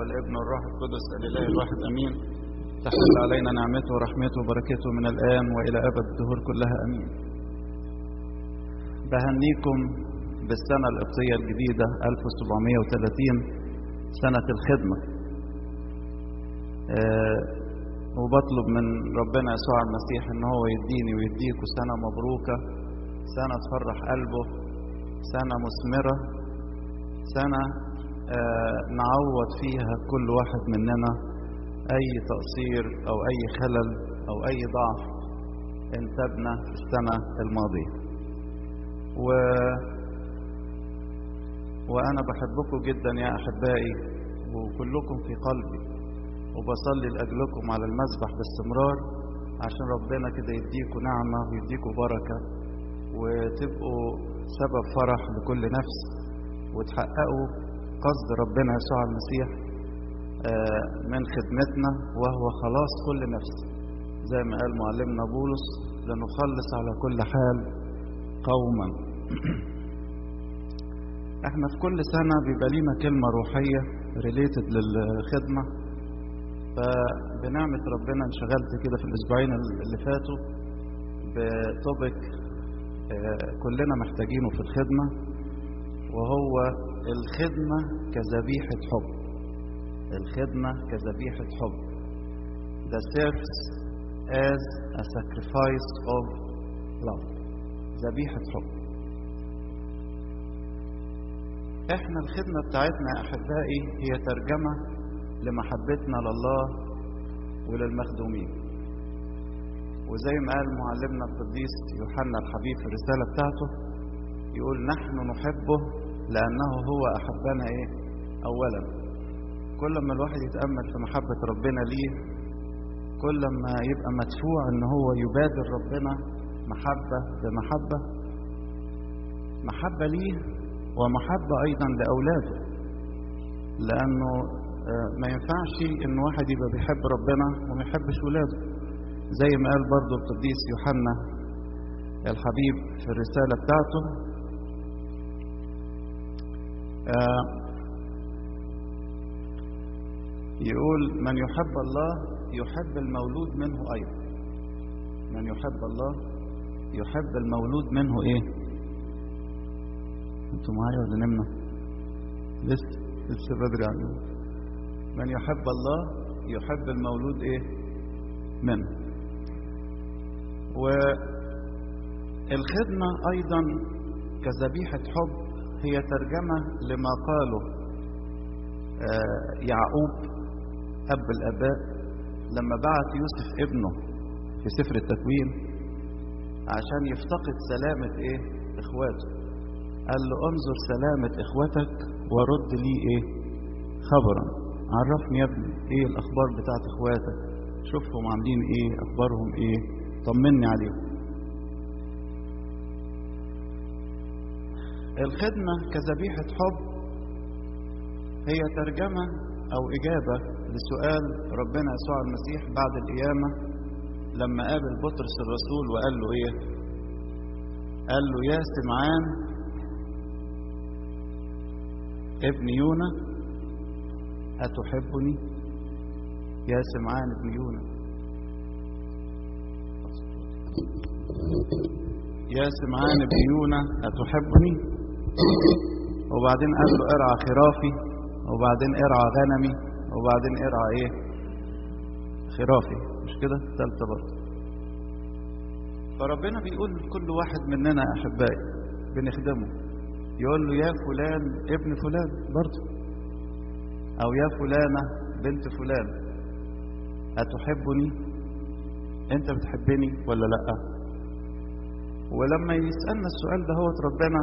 والابن والروح القدس الإله الواحد أمين تحل علينا نعمته ورحمته وبركته من الآن وإلى أبد الدهور كلها أمين بهنيكم بالسنة القبطية الجديدة 1730 سنة الخدمة أه وبطلب من ربنا يسوع المسيح ان هو يديني ويديكوا سنة مبروكة سنة تفرح قلبه سنة مثمرة سنة آه نعوض فيها كل واحد مننا أي تقصير أو أي خلل أو أي ضعف انتبنا في السنة الماضية و... وأنا بحبكم جدا يا أحبائي وكلكم في قلبي وبصلي لأجلكم على المسبح باستمرار عشان ربنا كده يديكوا نعمة ويديكوا بركة وتبقوا سبب فرح لكل نفس وتحققوا قصد ربنا يسوع المسيح من خدمتنا وهو خلاص كل نفس زي ما قال معلمنا بولس لنخلص على كل حال قوما احنا في كل سنة بيبقى لينا كلمة روحية ريليتد للخدمة فبنعمة ربنا انشغلت كده في الأسبوعين اللي فاتوا بتوبك كلنا محتاجينه في الخدمة وهو الخدمة كذبيحة حب الخدمة كذبيحة حب The service as a sacrifice of love ذبيحة حب احنا الخدمة بتاعتنا يا أحبائي هي ترجمة لمحبتنا لله وللمخدومين وزي ما قال معلمنا القديس يوحنا الحبيب في الرسالة بتاعته يقول نحن نحبه لأنه هو أحبنا إيه أولا كل ما الواحد يتأمل في محبة ربنا ليه كل ما يبقى مدفوع إن هو يبادر ربنا محبة بمحبة محبة ليه ومحبة أيضا لأولاده لأنه ما ينفعش إن واحد يبقى بيحب ربنا وما يحبش ولاده زي ما قال برضو القديس يوحنا الحبيب في الرسالة بتاعته يقول من يحب الله يحب المولود منه أيضا من يحب الله يحب المولود منه إيه انتوا معايا ولا نمنا لسه لسه بدري عنه من يحب الله يحب المولود ايه منه والخدمة ايضا كذبيحة حب هي ترجمة لما قاله يعقوب اب الاباء لما بعت يوسف ابنه في سفر التكوين عشان يفتقد سلامة ايه اخواته قال له انظر سلامة اخوتك ورد لي ايه خبرا عرفني يا ابني ايه الاخبار بتاعت اخواتك شوفهم عاملين ايه اخبارهم ايه طمني عليهم الخدمة كذبيحة حب هي ترجمة او اجابة لسؤال ربنا يسوع المسيح بعد القيامة لما قابل بطرس الرسول وقال له ايه قال له يا سمعان ابن يونا أتحبني يا سمعان ابن يونا يا سمعان ابن يونا أتحبني وبعدين قال له ارعى خرافي وبعدين ارعى غنمي وبعدين ارعى ايه خرافي مش كده ثالثة برضه فربنا بيقول لكل واحد مننا يا احبائي بنخدمه يقول له يا فلان ابن فلان برضه او يا فلانة بنت فلان اتحبني انت بتحبني ولا لا ولما يسألنا السؤال ده هو ربنا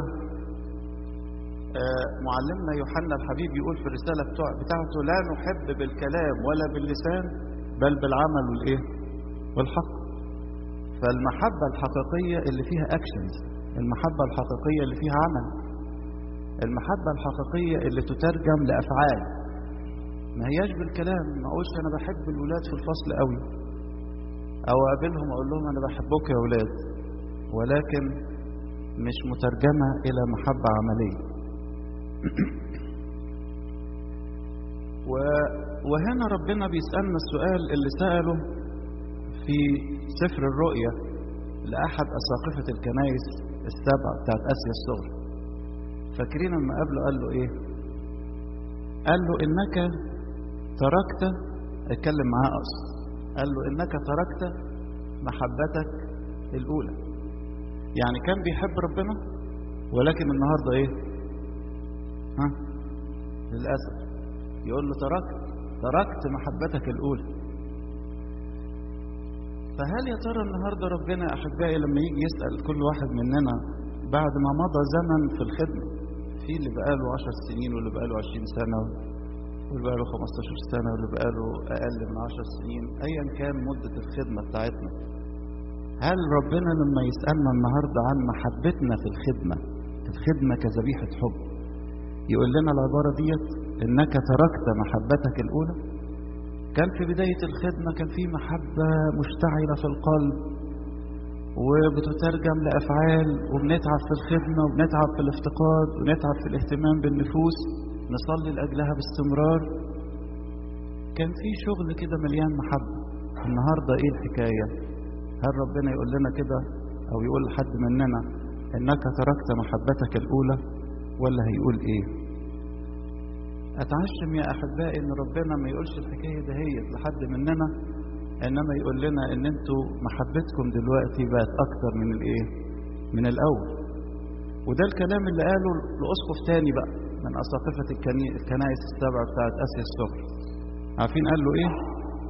آه معلمنا يوحنا الحبيب يقول في الرسالة بتاعته لا نحب بالكلام ولا باللسان بل بالعمل والايه والحق فالمحبة الحقيقية اللي فيها اكشنز المحبة الحقيقية اللي فيها عمل المحبة الحقيقية اللي تترجم لأفعال ما هياش بالكلام ما اقولش انا بحب الولاد في الفصل قوي او اقابلهم اقول لهم انا بحبك يا ولاد ولكن مش مترجمة الى محبة عملية و... وهنا ربنا بيسألنا السؤال اللي سأله في سفر الرؤيا لأحد أساقفة الكنائس السبع بتاعت آسيا الصغرى فاكرين لما قابله قال له إيه؟ قال له إنك تركت اتكلم معاه أصلا قال له إنك تركت محبتك الأولى يعني كان بيحب ربنا ولكن النهاردة إيه؟ ها؟ للأسف يقول له تركت تركت محبتك الأولى فهل يا ترى النهارده ربنا احبائي لما يجي يسال كل واحد مننا بعد ما مضى زمن في الخدمه في اللي بقاله 10 سنين واللي بقاله 20 سنه واللي بقاله 15 سنه واللي بقاله اقل من 10 سنين ايا كان مده الخدمه بتاعتنا هل ربنا لما يسالنا النهارده عن محبتنا في الخدمه الخدمه كذبيحه حب يقول لنا العباره ديت انك تركت محبتك الاولى كان في بداية الخدمة كان في محبة مشتعلة في القلب وبتترجم لأفعال وبنتعب في الخدمة وبنتعب في الافتقاد ونتعب في الاهتمام بالنفوس نصلي لأجلها باستمرار كان في شغل كده مليان محبة النهاردة ايه الحكاية هل ربنا يقول لنا كده او يقول لحد مننا انك تركت محبتك الاولى ولا هيقول ايه اتعشم يا احبائي ان ربنا ما يقولش الحكايه دهيت لحد مننا انما يقول لنا ان انتوا محبتكم دلوقتي بقت اكتر من الايه من الاول وده الكلام اللي قاله لاسقف تاني بقى من اساقفه الكنائس السبع بتاعت اسيا الصغرى عارفين قال له ايه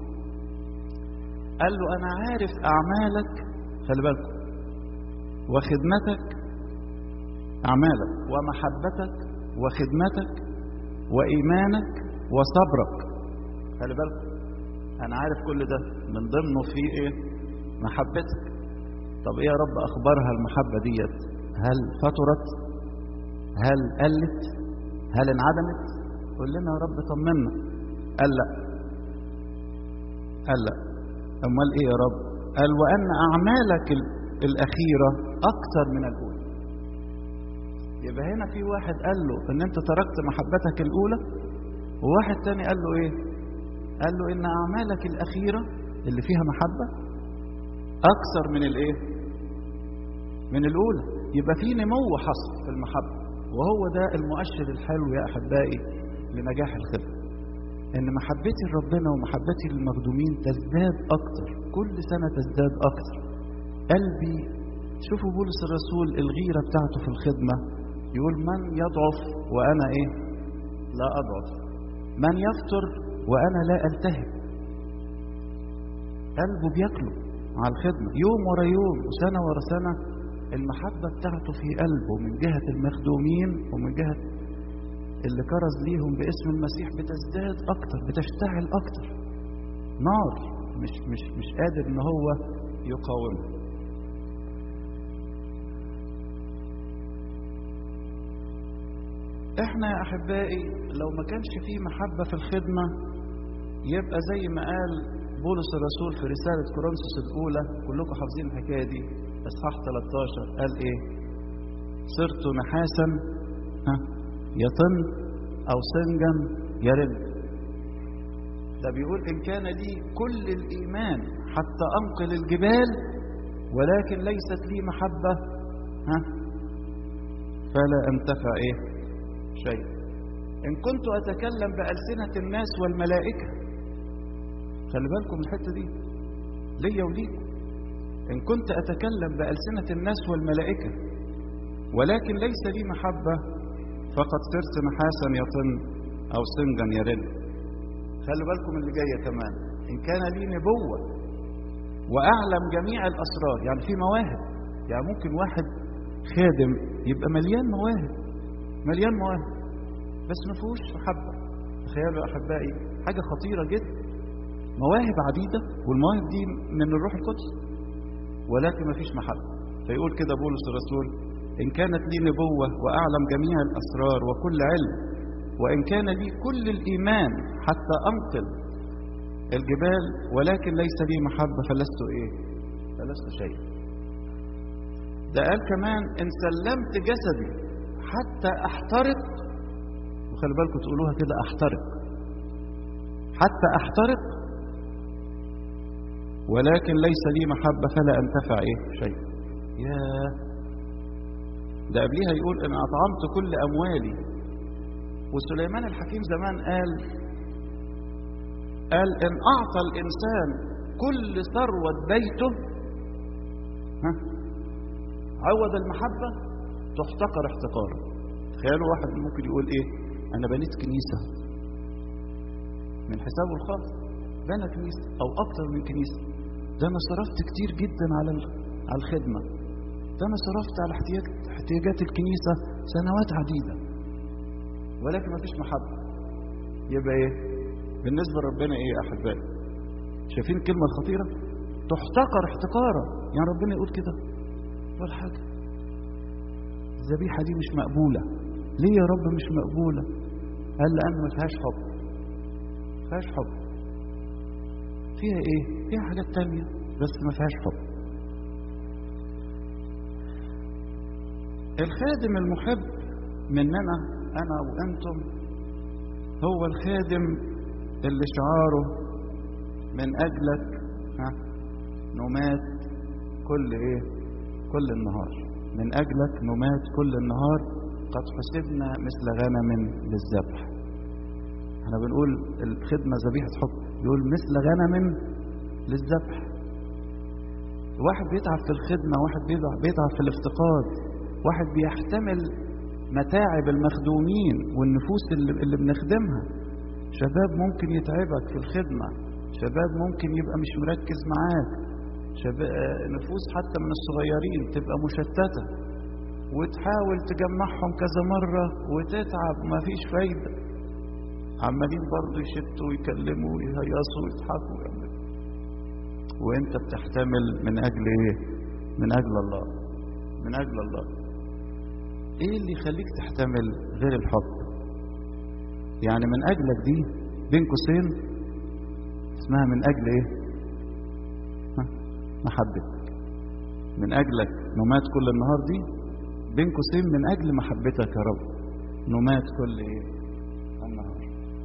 قال له انا عارف اعمالك خلي بالكم وخدمتك اعمالك ومحبتك وخدمتك وإيمانك وصبرك خلي بالك أنا عارف كل ده من ضمنه في إيه محبتك طب إيه يا رب أخبارها المحبة ديت هل فترت هل قلت هل انعدمت قول لنا يا رب طمنا قال لا قال لا أمال إيه يا رب قال وأن أعمالك الأخيرة أكثر من الأولى يبقى هنا في واحد قال له ان انت تركت محبتك الاولى وواحد تاني قال له ايه قال له ان اعمالك الاخيره اللي فيها محبه اكثر من الايه من الاولى يبقى في نمو حصل في المحبه وهو ده المؤشر الحلو يا احبائي لنجاح الخدمه ان محبتي لربنا ومحبتي للمخدومين تزداد اكتر كل سنه تزداد اكتر قلبي شوفوا بولس الرسول الغيره بتاعته في الخدمه يقول من يضعف وأنا إيه لا أضعف من يفطر وأنا لا ألتهب قلبه بياكله على الخدمة يوم ورا يوم وسنة ورا سنة المحبة بتاعته في قلبه من جهة المخدومين ومن جهة اللي كرز ليهم باسم المسيح بتزداد أكتر بتشتعل أكتر نار مش مش مش قادر إن هو يقاومها احنا يا احبائي لو ما كانش فيه محبه في الخدمه يبقى زي ما قال بولس الرسول في رساله كورنثوس الاولى كلكم حافظين الحكايه دي اصحاح 13 قال ايه صرت نحاسا ها يطن او سنجا يرد ده بيقول ان كان لي كل الايمان حتى انقل الجبال ولكن ليست لي محبه ها فلا انتفع ايه شيء إن كنت أتكلم بألسنة الناس والملائكة خلي بالكم من الحتة دي ليا وليكم إن كنت أتكلم بألسنة الناس والملائكة ولكن ليس لي محبة فقد صرت نحاسا يطن أو سنجا يرن خلي بالكم اللي جاية كمان إن كان لي نبوة وأعلم جميع الأسرار يعني في مواهب يعني ممكن واحد خادم يبقى مليان مواهب مليان مواهب بس ما فيهوش محبة تخيلوا يا أحبائي حاجة خطيرة جدا مواهب عديدة والمواهب دي من الروح القدس ولكن ما فيش محبة فيقول كده بولس الرسول إن كانت لي نبوة وأعلم جميع الأسرار وكل علم وإن كان لي كل الإيمان حتى أنقل الجبال ولكن ليس لي محبة فلست إيه فلست شيء ده قال كمان إن سلمت جسدي حتى احترق وخلي بالكم تقولوها كده احترق حتى احترق ولكن ليس لي محبة فلا انتفع ايه شيء يا ده قبليها يقول ان اطعمت كل اموالي وسليمان الحكيم زمان قال قال ان اعطى الانسان كل ثروة بيته ها عوض المحبة تحتقر احتقارا تخيلوا واحد ممكن يقول ايه انا بنيت كنيسة من حسابه الخاص بنى كنيسة او اكتر من كنيسة ده انا صرفت كتير جدا على على الخدمة ده انا صرفت على احتياج احتياجات الكنيسة سنوات عديدة ولكن ما فيش محبة يبقى ايه بالنسبة لربنا ايه يا احبائي شايفين الكلمة الخطيرة تحتقر احتقارا يعني ربنا يقول كده ولا حاجة الذبيحة دي مش مقبولة ليه يا رب مش مقبولة قال لأن ما فيهاش حب ما فيهاش حب فيها ايه فيها حاجات تانية بس ما فيهاش حب الخادم المحب مننا أنا وأنتم هو الخادم اللي شعاره من أجلك ها نمات كل إيه كل النهار من أجلك نمات كل النهار قد حسبنا مثل غنم للذبح احنا بنقول الخدمة ذبيحة حب يقول مثل غنم للذبح واحد بيتعب في الخدمة واحد بيتعب في الافتقاد واحد بيحتمل متاعب المخدومين والنفوس اللي, اللي بنخدمها شباب ممكن يتعبك في الخدمة شباب ممكن يبقى مش مركز معاك شباب نفوس حتى من الصغيرين تبقى مشتتة وتحاول تجمعهم كذا مرة وتتعب مفيش فايدة عمالين برضه يشتوا ويكلموا ويهيصوا ويضحكوا ويعملوا وانت بتحتمل من اجل ايه من اجل الله من اجل الله ايه اللي يخليك تحتمل غير الحب يعني من اجلك دي بين قوسين اسمها من اجل ايه ها؟ محبتك من اجلك نمات كل النهار دي بين قوسين من اجل محبتك يا رب نمات كل ايه النهار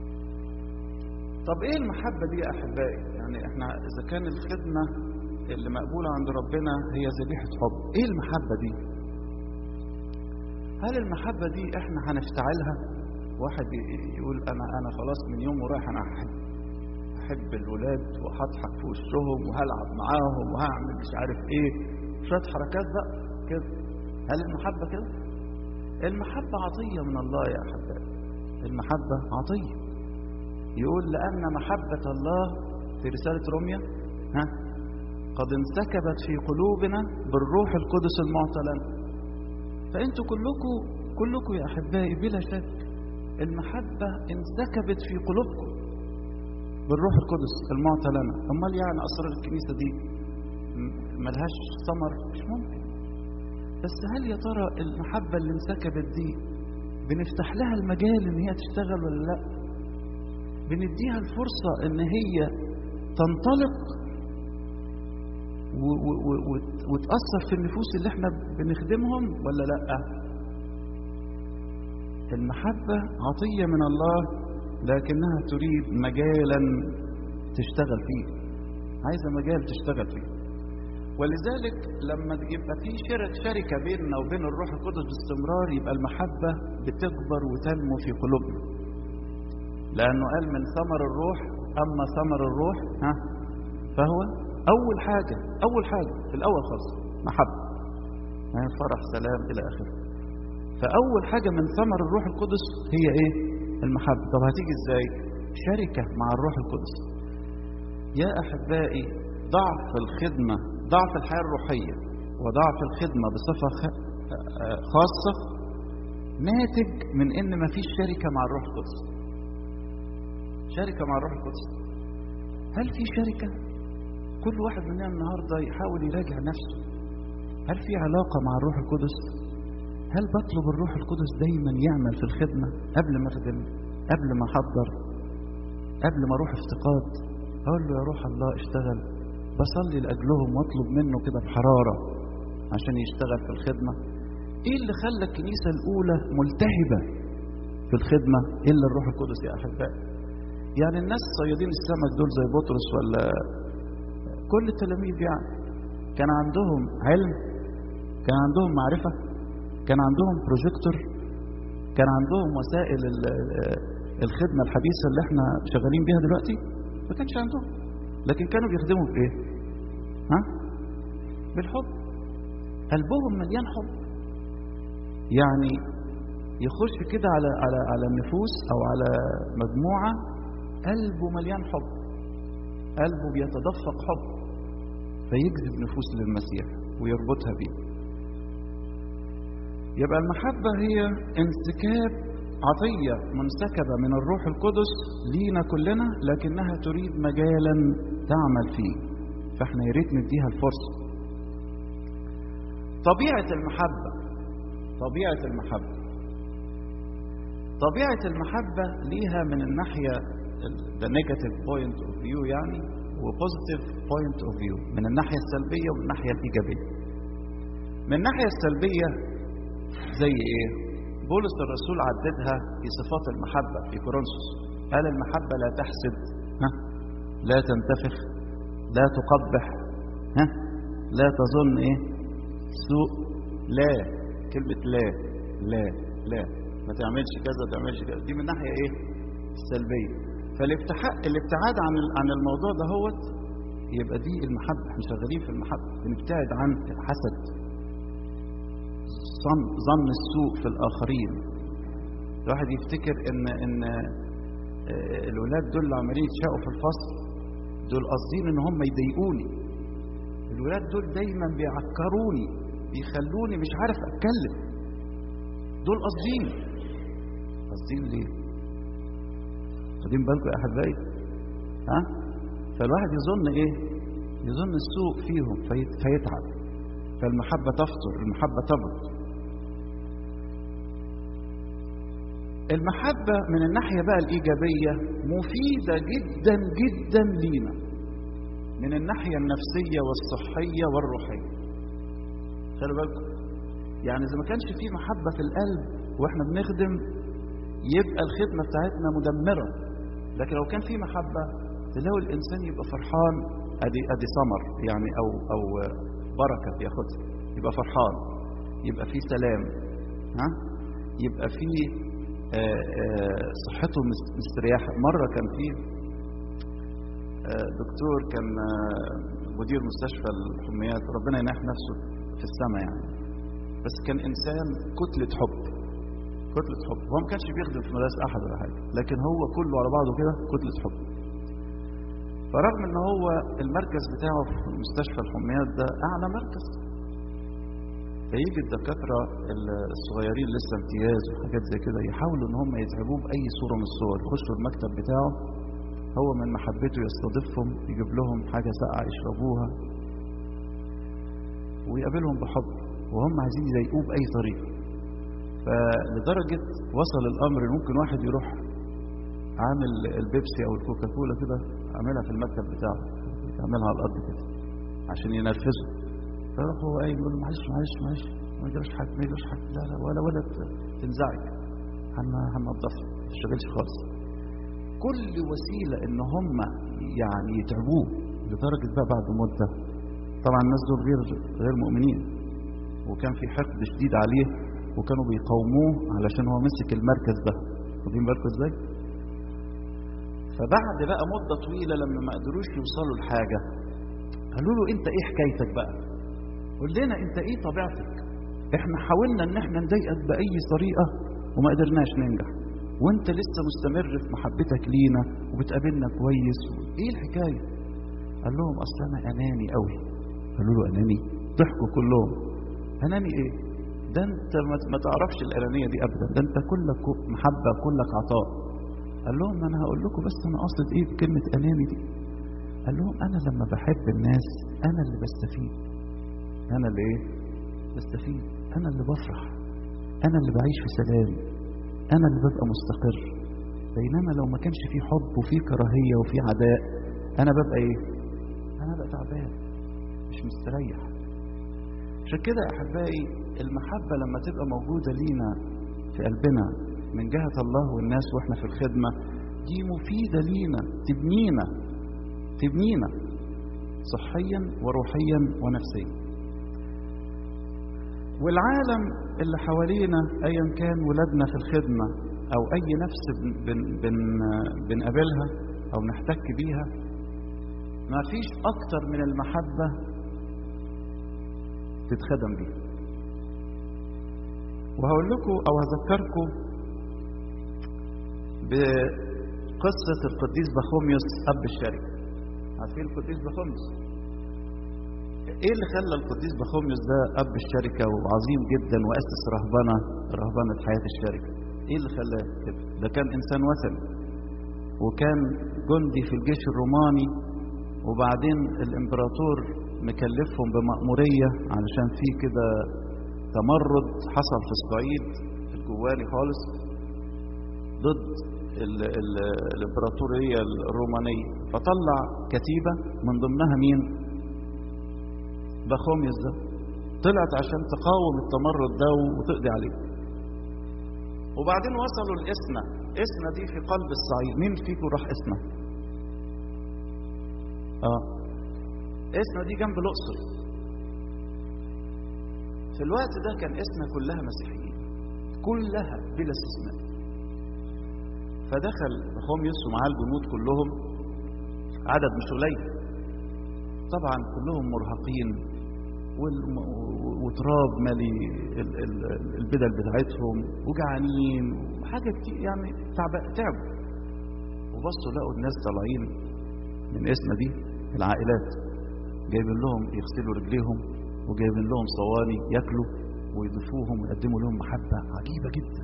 طب ايه المحبة دي يا احبائي يعني احنا اذا كان الخدمة اللي مقبولة عند ربنا هي ذبيحة حب ايه المحبة دي هل المحبة دي احنا هنفتعلها واحد يقول انا انا خلاص من يوم ورايح انا احب احب الولاد وهضحك في وشهم وهلعب معاهم وهعمل مش عارف ايه شوية حركات بقى كده هل المحبة كده المحبة عطية من الله يا احبائي المحبة عطية يقول لأن محبة الله في رسالة روميا ها قد انسكبت في قلوبنا بالروح القدس المعطى لنا فأنتوا كلكم كلكم يا أحبائي بلا شك المحبة انسكبت في قلوبكم بالروح القدس المعطى لنا أمال يعني أسرار الكنيسة دي ملهاش ثمر مش ممكن بس هل يا ترى المحبة اللي انسكبت دي بنفتح لها المجال ان هي تشتغل ولا لا بنديها الفرصة ان هي تنطلق و و و وتأثر في النفوس اللي احنا بنخدمهم ولا لا المحبة عطية من الله لكنها تريد مجالا تشتغل فيه عايزة مجال تشتغل فيه ولذلك لما يبقى في شرك شركة بيننا وبين الروح القدس باستمرار يبقى المحبة بتكبر وتنمو في قلوبنا لأنه قال من ثمر الروح أما ثمر الروح ها فهو أول حاجة أول حاجة في الأول خالص محبة يعني فرح سلام إلى آخره فأول حاجة من ثمر الروح القدس هي إيه المحبة طب هتيجي إزاي شركة مع الروح القدس يا أحبائي ضعف الخدمة ضعف الحياة الروحية وضعف الخدمة بصفة خاصة ناتج من إن مفيش شركة مع الروح القدس شركة مع الروح القدس هل في شركة كل واحد مننا النهاردة يحاول يراجع نفسه هل في علاقة مع الروح القدس هل بطلب الروح القدس دايما يعمل في الخدمة قبل ما أخدم قبل ما أحضر قبل ما أروح افتقاد أقول له يا روح الله اشتغل بصلي لأجلهم واطلب منه كده بحرارة عشان يشتغل في الخدمة ايه اللي خلى الكنيسة الأولى ملتهبة في الخدمة إلا الروح القدس يا أحبائي يعني الناس صيادين السمك دول زي بطرس ولا كل التلاميذ يعني كان عندهم علم كان عندهم معرفة كان عندهم بروجيكتور كان عندهم وسائل الخدمة الحديثة اللي احنا شغالين بيها دلوقتي ما كانش عندهم لكن كانوا بيخدموا بإيه ها بالحب قلبهم مليان حب يعني يخش كده على على على النفوس او على مجموعه قلبه مليان حب قلبه بيتدفق حب فيجذب نفوس للمسيح ويربطها بيه يبقى المحبة هي انسكاب عطية منسكبة من الروح القدس لينا كلنا لكنها تريد مجالا تعمل فيه فاحنا يا ريت نديها الفرصة طبيعة المحبة طبيعة المحبة طبيعة المحبة ليها من الناحية the negative point of view يعني و positive point of view من الناحية السلبية ومن الناحية الإيجابية من الناحية السلبية زي إيه؟ بولس الرسول عددها في صفات المحبة في كورنثوس قال المحبة لا تحسد ها؟ لا تنتفخ لا تقبح ها؟ لا تظن إيه؟ سوء لا كلمة لا لا لا ما تعملش كذا ما تعملش كذا دي من ناحية إيه؟ السلبية فالابتعاد عن عن الموضوع ده هوت يبقى دي المحبة احنا شغالين في المحبة بنبتعد عن الحسد ظن ظن السوء في الآخرين الواحد يفتكر إن إن الولاد دول اللي عمالين يتشاقوا في الفصل دول قاصدين إن هم يضايقوني الولاد دول دايما بيعكروني بيخلوني مش عارف أتكلم دول قاصدين قاصدين ليه؟ واخدين بالكم يا احبائي ها فالواحد يظن ايه يظن السوء فيهم فيت فيتعب فالمحبه تفطر المحبه تبرد المحبه من الناحيه بقى الايجابيه مفيده جدا جدا لينا من الناحيه النفسيه والصحيه والروحيه خلوا بالكم يعني اذا ما كانش في محبه في القلب واحنا بنخدم يبقى الخدمه بتاعتنا مدمره لكن لو كان في محبة تلاقوا الإنسان يبقى فرحان أدي أدي ثمر يعني أو أو بركة بياخدها يبقى فرحان يبقى في سلام ها يبقى في صحته مستريحة مرة كان في دكتور كان مدير مستشفى الحميات ربنا يناح نفسه في السماء يعني بس كان إنسان كتلة حب كتلة حب هو ما كانش بيخدم في مدارس أحد ولا حاجة لكن هو كله على بعضه كده كتلة حب فرغم ان هو المركز بتاعه في مستشفى الحميات ده أعلى مركز فيجي الدكاترة الصغيرين لسه امتياز وحاجات زي كده يحاولوا ان هم يتعبوه بأي صورة من الصور يخشوا المكتب بتاعه هو من محبته يستضيفهم يجيب لهم حاجة ساقعة يشربوها ويقابلهم بحب وهم عايزين يضايقوه بأي طريقة فلدرجة وصل الأمر ممكن واحد يروح عامل البيبسي أو الكوكاكولا كده عاملها في المكتب بتاعه يعملها على الأرض كده عشان ينرفزه فيروح هو قايم يقول له معلش معلش معلش ما يجراش حاجة ما يجراش حاجة لا لا ولا ولا تنزعج هننضفها ما تشتغلش خالص كل وسيلة إن هم يعني يتعبوه لدرجة بقى بعد مدة طبعا الناس دول غير غير مؤمنين وكان في حقد شديد عليه وكانوا بيقاوموه علشان هو مسك المركز ده واخدين بالكم ازاي فبعد بقى مدة طويلة لما ما قدروش يوصلوا لحاجة قالوا له انت ايه حكايتك بقى قول لنا انت ايه طبيعتك احنا حاولنا ان احنا نضايقك باي طريقة وما قدرناش ننجح وانت لسه مستمر في محبتك لينا وبتقابلنا كويس ايه الحكاية قال لهم اصل انا اناني قوي قالوا له اناني ضحكوا كلهم اناني ايه ده انت ما تعرفش الانانيه دي ابدا ده انت كلك محبه كلك عطاء قال لهم انا هقول لكم بس انا قصد ايه بكلمه اناني دي قال لهم انا لما بحب الناس انا اللي بستفيد انا اللي ايه بستفيد انا اللي بفرح انا اللي بعيش في سلام انا اللي ببقى مستقر بينما لو ما كانش في حب وفي كراهيه وفي عداء انا ببقى ايه انا ببقى تعبان مش مستريح عشان كده يا احبائي المحبة لما تبقى موجودة لينا في قلبنا من جهة الله والناس واحنا في الخدمة دي مفيدة لينا تبنينا تبنينا صحيا وروحيا ونفسيا والعالم اللي حوالينا ايا كان ولادنا في الخدمة او اي نفس بن بن بن بنقابلها او نحتك بيها ما فيش اكتر من المحبة تتخدم بيها وهقول لكم او هذكركم بقصة القديس بخوميوس أب الشركة عارفين القديس بخوميوس ايه اللي خلى القديس بخوميوس ده اب الشركة وعظيم جدا واسس رهبنة رهبنة حياة الشركة ايه اللي خلاه كده ده كان انسان وثني وكان جندي في الجيش الروماني وبعدين الامبراطور مكلفهم بمأمورية علشان في كده تمرد حصل في الصعيد الجواني خالص ضد ال ال الامبراطورية الرومانية فطلع كتيبة من ضمنها مين بخوميوس ده طلعت عشان تقاوم التمرد ده وتقضي عليه وبعدين وصلوا لإسنا إسنا دي في قلب الصعيد مين فيكم راح إسنا اه إسنا دي جنب الأقصر في الوقت ده كان إسنا كلها مسيحيين كلها بلا استثناء فدخل بخوميوس ومعاه الجنود كلهم عدد مش قليل طبعا كلهم مرهقين وتراب مالي البدل بتاعتهم وجعانين وحاجه كتير يعني تعب تعبوا وبصوا لقوا الناس طالعين من اسنا دي العائلات جايبين لهم يغسلوا رجليهم وجايبين لهم صواني ياكلوا ويضيفوهم ويقدموا لهم محبه عجيبه جدا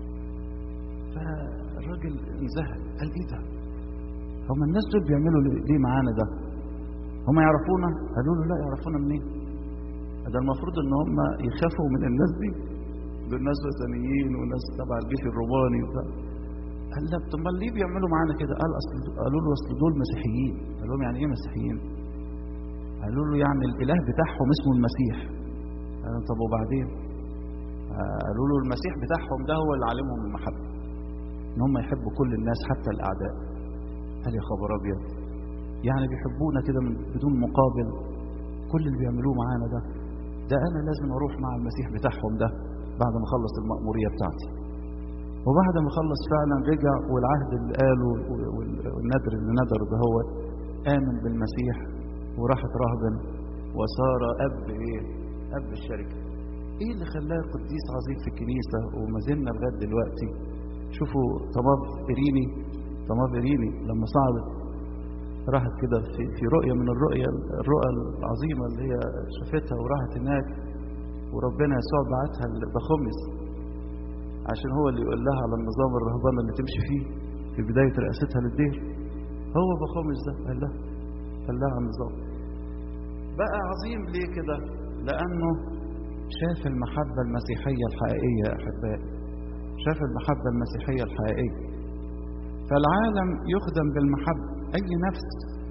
فالراجل انزهق قال ايه ده هم الناس دول بيعملوا ليه معانا ده هم يعرفونا قالوا له لا يعرفونا منين ده المفروض ان هم يخافوا من الناس دي دول ناس وثنيين وناس تبع الجيش الروماني وبتاع قال لا طب ليه بيعملوا معانا كده قال اصل قالوا له اصل دول مسيحيين قال لهم يعني ايه مسيحيين قالوا له يعني الاله بتاعهم اسمه المسيح قال طب وبعدين قالوا له المسيح بتاعهم ده هو اللي علمهم المحبه ان هم يحبوا كل الناس حتى الاعداء قال يا خبر ابيض يعني بيحبونا كده من بدون مقابل كل اللي بيعملوه معانا ده ده انا لازم اروح مع المسيح بتاعهم ده بعد ما اخلص المأمورية بتاعتي وبعد ما خلص فعلا رجع والعهد اللي قاله والندر اللي ندره ده هو آمن بالمسيح وراح اترهبن وصار أب إيه؟ أب الشركة. إيه اللي خلاه قديس عظيم في الكنيسة وما زلنا لغاية دلوقتي؟ شوفوا طماف إريني طماف إريني لما صعدت راحت كده في في رؤية من الرؤية الرؤى العظيمة اللي هي شافتها وراحت هناك وربنا يسوع بعتها لبخمس عشان هو اللي يقول لها على النظام الرهبانة اللي تمشي فيه في بداية رئاستها للدير هو بخمس ده قال لها قال لها على النظام بقى عظيم ليه كده لأنه شاف المحبة المسيحية الحقيقية يا أحبائي شاف المحبة المسيحية الحقيقية فالعالم يخدم بالمحبة أي نفس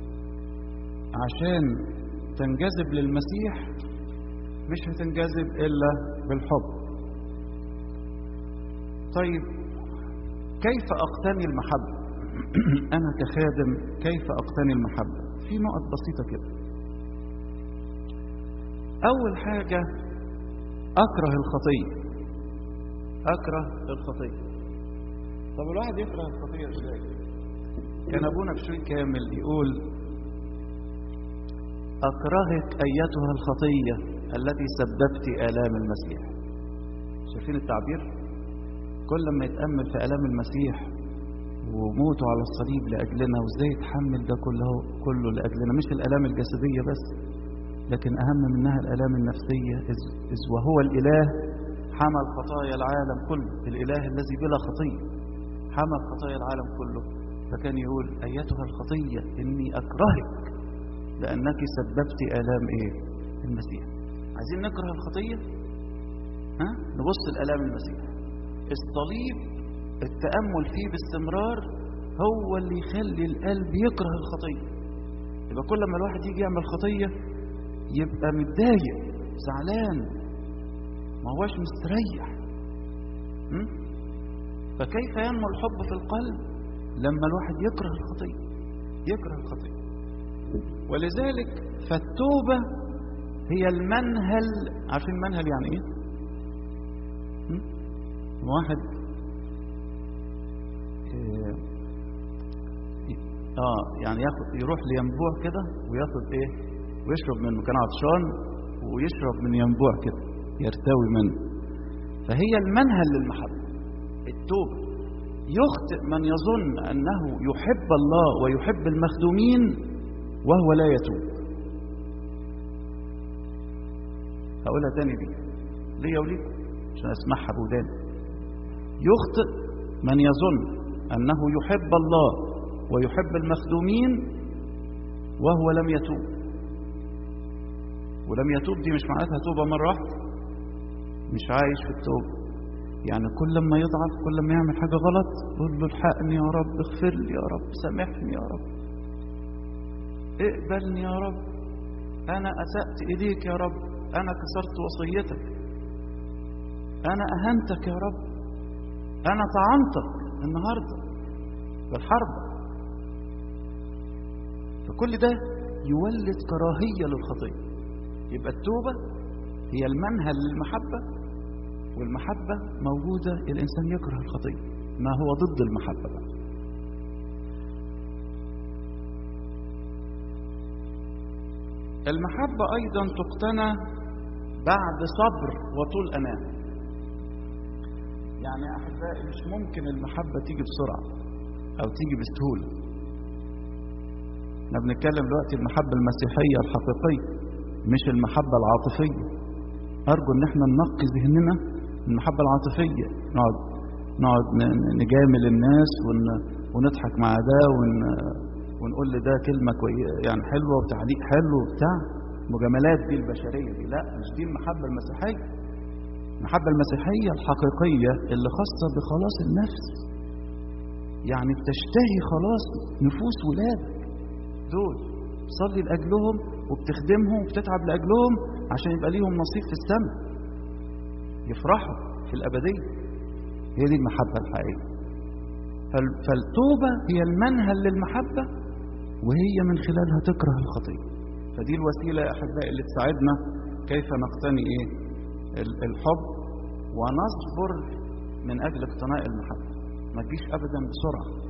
عشان تنجذب للمسيح مش هتنجذب إلا بالحب طيب كيف أقتني المحبة أنا كخادم كيف أقتني المحبة في نقط بسيطة كده أول حاجة أكره الخطية أكره الخطية طب الواحد يكره الخطية إزاي؟ كان أبونا بشوي كامل يقول أكرهك أيتها الخطية التي سببت آلام المسيح شايفين التعبير؟ كل ما يتأمل في آلام المسيح وموته على الصليب لأجلنا وإزاي يتحمل ده كله كله لأجلنا مش الآلام الجسدية بس لكن أهم منها الآلام النفسية إذ, إذ وهو الإله حمل خطايا العالم كله الإله الذي بلا خطية حمل خطايا العالم كله فكان يقول أيتها الخطية إني أكرهك لأنك سببت آلام إيه المسيح عايزين نكره الخطية ها نبص لآلام المسيح الصليب التأمل فيه باستمرار هو اللي يخلي القلب يكره الخطية يبقى كل ما الواحد يجي يعمل خطية يبقى متضايق زعلان ما هوش مستريح م? فكيف ينمو الحب في القلب لما الواحد يكره الخطية يكره الخطية ولذلك فالتوبة هي المنهل عارفين المنهل يعني ايه م? واحد إيه اه يعني ياخد يروح لينبوع كده وياخد ايه ويشرب منه كان عطشان ويشرب من ينبوع كده يرتوي منه فهي المنهل للمحبة التوبة يخطئ من يظن أنه يحب الله ويحب المخدومين وهو لا يتوب هقولها تاني دي ليا وليكم عشان اسمعها بودان يخطئ من يظن أنه يحب الله ويحب المخدومين وهو لم يتوب ولم يتوب دي مش معناتها توبة مرة واحدة مش عايش في التوبة يعني كل ما يضعف كل ما يعمل حاجة غلط يقول له الحقني يا رب اغفر لي يا رب سامحني يا رب اقبلني يا رب أنا أسأت إليك يا رب أنا كسرت وصيتك أنا أهنتك يا رب أنا طعنتك النهاردة بالحرب فكل ده يولد كراهية للخطية يبقى التوبة هي المنهل للمحبة والمحبة موجودة الإنسان يكره الخطية ما هو ضد المحبة بقى. المحبة أيضا تقتنى بعد صبر وطول أمان يعني يا أحبائي مش ممكن المحبة تيجي بسرعة أو تيجي بسهولة احنا بنتكلم دلوقتي المحبة المسيحية الحقيقية مش المحبة العاطفية أرجو إن احنا ننقي ذهننا المحبة العاطفية نقعد نقعد نجامل الناس ون ونضحك مع ده ون ونقول لده كلمة كوي يعني حلوة وتعليق حلو وبتاع مجاملات دي البشرية دي لا مش دي المحبة المسيحية المحبة المسيحية الحقيقية اللي خاصة بخلاص النفس يعني بتشتهي خلاص نفوس ولادك دول تصلي لأجلهم وبتخدمهم وبتتعب لأجلهم عشان يبقى ليهم نصيب في السماء يفرحوا في الأبدية هي دي المحبة الحقيقية فالتوبة هي المنهل للمحبة وهي من خلالها تكره الخطية فدي الوسيلة يا أحبائي اللي تساعدنا كيف نقتني إيه الحب ونصبر من أجل اقتناء المحبة ما تجيش أبدا بسرعة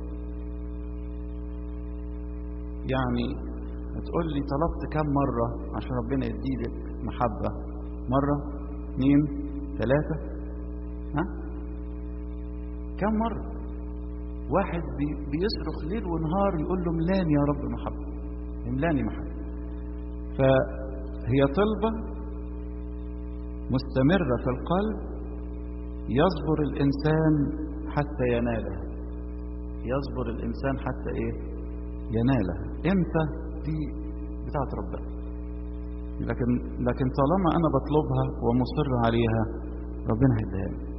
يعني تقول لي طلبت كم مرة عشان ربنا يديلك محبة مرة اثنين ثلاثة ها كم مرة واحد بي بيصرخ ليل ونهار يقول له ملاني يا رب محبة املاني محبة فهي طلبة مستمرة في القلب يصبر الإنسان حتى ينالها يصبر الإنسان حتى إيه ينالها إمتى دي بتاعت ربنا لكن لكن طالما أنا بطلبها ومصر عليها ربنا هيديها لي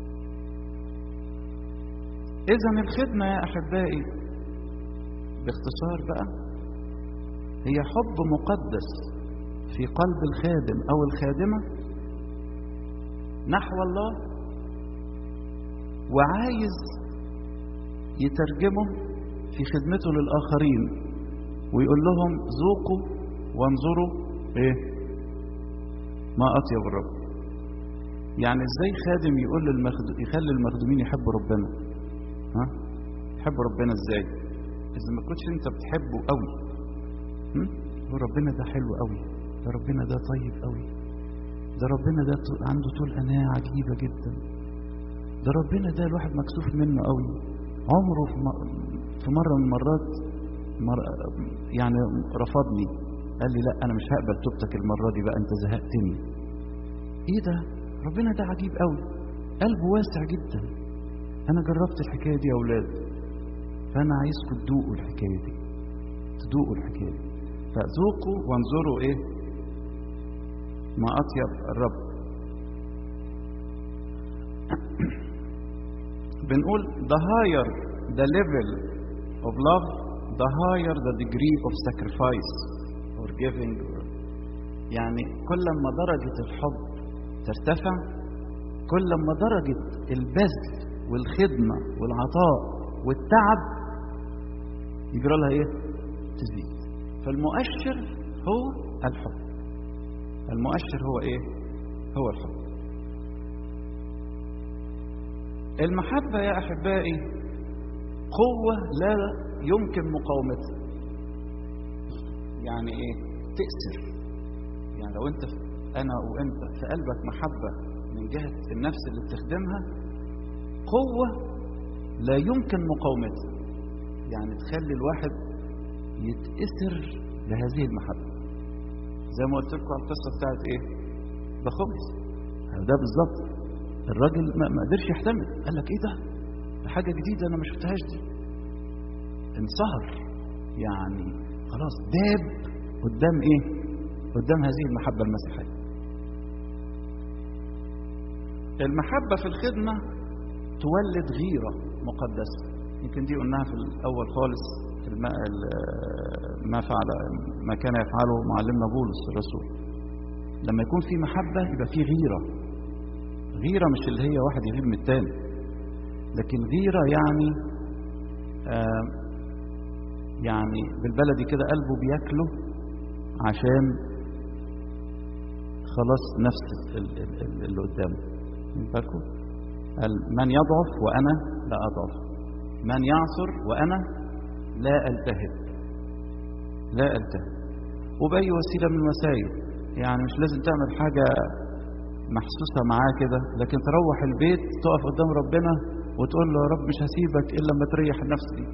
إذا الخدمة يا أحبائي باختصار بقى هي حب مقدس في قلب الخادم أو الخادمة نحو الله وعايز يترجمه في خدمته للآخرين ويقول لهم ذوقوا وانظروا ايه ما أطيب الرب يعني ازاي خادم يقول للمخدوم يخلي المخدومين يحبوا ربنا ها يحب ربنا ازاي اذا ما كنتش انت بتحبه قوي هو ربنا ده حلو قوي ده ربنا ده طيب قوي ده ربنا ده عنده طول اناه عجيبه جدا ده ربنا ده الواحد مكسوف منه قوي عمره في مره من المرات مر يعني رفضني قال لي لا انا مش هقبل توبتك المره دي بقى انت زهقتني ايه ده ربنا ده عجيب قوي قلبه واسع جدا انا جربت الحكايه دي يا اولاد فانا عايزكم تدوقوا الحكايه دي تدوقوا الحكايه دي فذوقوا وانظروا ايه ما اطيب الرب بنقول the higher the level of love the higher the degree of sacrifice or giving or يعني كل ما درجة الحب ترتفع كل ما درجة البذل والخدمة والعطاء والتعب يجرى لها ايه تزيد فالمؤشر هو الحب المؤشر هو ايه هو الحب المحبة يا أحبائي قوة لا يمكن مقاومتها يعني ايه تأسر يعني لو انت انا وانت في قلبك محبة من جهة النفس اللي بتخدمها قوة لا يمكن مقاومتها يعني تخلي الواحد يتأثر بهذه المحبة زي ما قلت لكم على القصة بتاعت ايه بخبز ده بالظبط الراجل ما ما قدرش يحتمل قال لك ايه ده ده حاجة جديدة انا ما شفتهاش دي انصهر يعني خلاص داب قدام ايه قدام هذه المحبة المسيحية المحبة في الخدمة تولد غيرة مقدسة يمكن دي قلناها في الأول خالص الما ما فعل ما كان يفعله معلمنا بولس الرسول لما يكون في محبة يبقى في غيرة غيرة مش اللي هي واحد يغير من التاني لكن غيرة يعني آه يعني بالبلدي كده قلبه بياكله عشان خلاص نفس اللي قدامه بالكم قال من يضعف وانا لا اضعف من يعصر وانا لا التهب لا التهب وباي وسيله من الوسائل يعني مش لازم تعمل حاجه محسوسه معاه كده لكن تروح البيت تقف قدام ربنا وتقول له يا رب مش هسيبك الا لما تريح النفس دي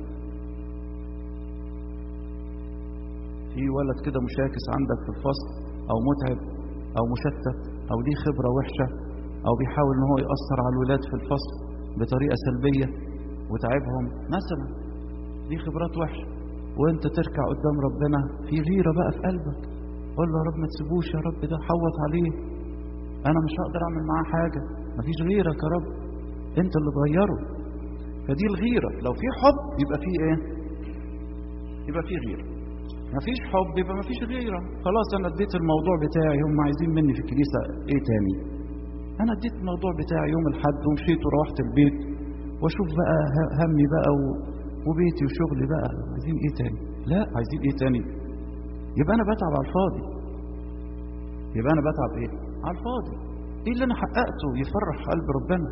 في ولد كده مشاكس عندك في الفصل او متعب او مشتت او ليه خبره وحشه او بيحاول ان هو ياثر على الولاد في الفصل بطريقه سلبيه وتعبهم مثلا دي خبرات وحشه وانت تركع قدام ربنا في غيره بقى في قلبك قول له يا رب ما تسيبوش يا رب ده حوط عليه انا مش هقدر اعمل معاه حاجه مفيش غيرك يا رب انت اللي تغيره فدي الغيره لو في حب يبقى في ايه يبقى في غيره مفيش حب يبقى مفيش غيره خلاص انا اديت الموضوع بتاعي هم عايزين مني في الكنيسه ايه تاني انا اديت الموضوع بتاعي يوم الاحد ومشيت وروحت البيت واشوف بقى همي بقى و... وبيتي وشغلي بقى عايزين ايه تاني لا عايزين ايه تاني يبقى انا بتعب على الفاضي يبقى انا بتعب ايه على الفاضي ايه اللي انا حققته يفرح قلب ربنا